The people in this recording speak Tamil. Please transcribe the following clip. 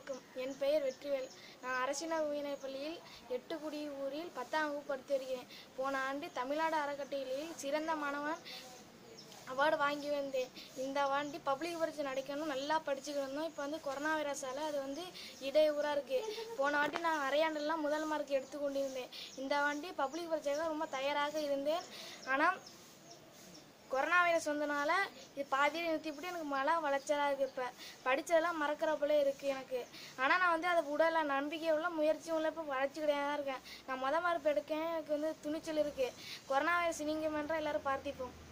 வணக்கம் என் பெயர் வெற்றிவேல் நான் அரசினர் உயர்நிலைப் பள்ளியில் எட்டுக்குடி ஊரில் பத்தாம் வகுப்பு படித்து வருகிறேன் போன ஆண்டு தமிழ்நாடு அறக்கட்டளையில் சிறந்த மாணவன் அவார்டு வாங்கி வந்தேன் இந்த வாண்டி பப்ளிக் பரீட்சை நடக்கணும் நல்லா படிச்சுக்கிட்டு இருந்தோம் இப்போ வந்து கொரோனா வைரஸால் அது வந்து இடையூறாக இருக்குது போன வாட்டி நான் அரையாண்டெல்லாம் முதல் மார்க் எடுத்து கொண்டிருந்தேன் இந்த வாண்டி பப்ளிக் பரீட்சைக்கு ரொம்ப தயாராக இருந்தேன் ஆனால் கொரோனா வைரஸ் வந்தனால இது பாதியில் நிறுத்திவிட்டு எனக்கு மழை வளைச்சலாக இருக்குது இப்போ படித்ததெல்லாம் மறக்கிற போல இருக்குது எனக்கு ஆனால் நான் வந்து அதை விடலை நம்பிக்கை உள்ள முயற்சி உள்ள இப்போ வளர்ச்சிக்கிட்டே தான் இருக்கேன் நான் மொதல் மார்க் எடுக்கேன் எனக்கு வந்து துணிச்சல் இருக்குது கொரோனா வைரஸ் நீங்கள் பண்ணுற எல்லோரும் பார்த்திப்போம்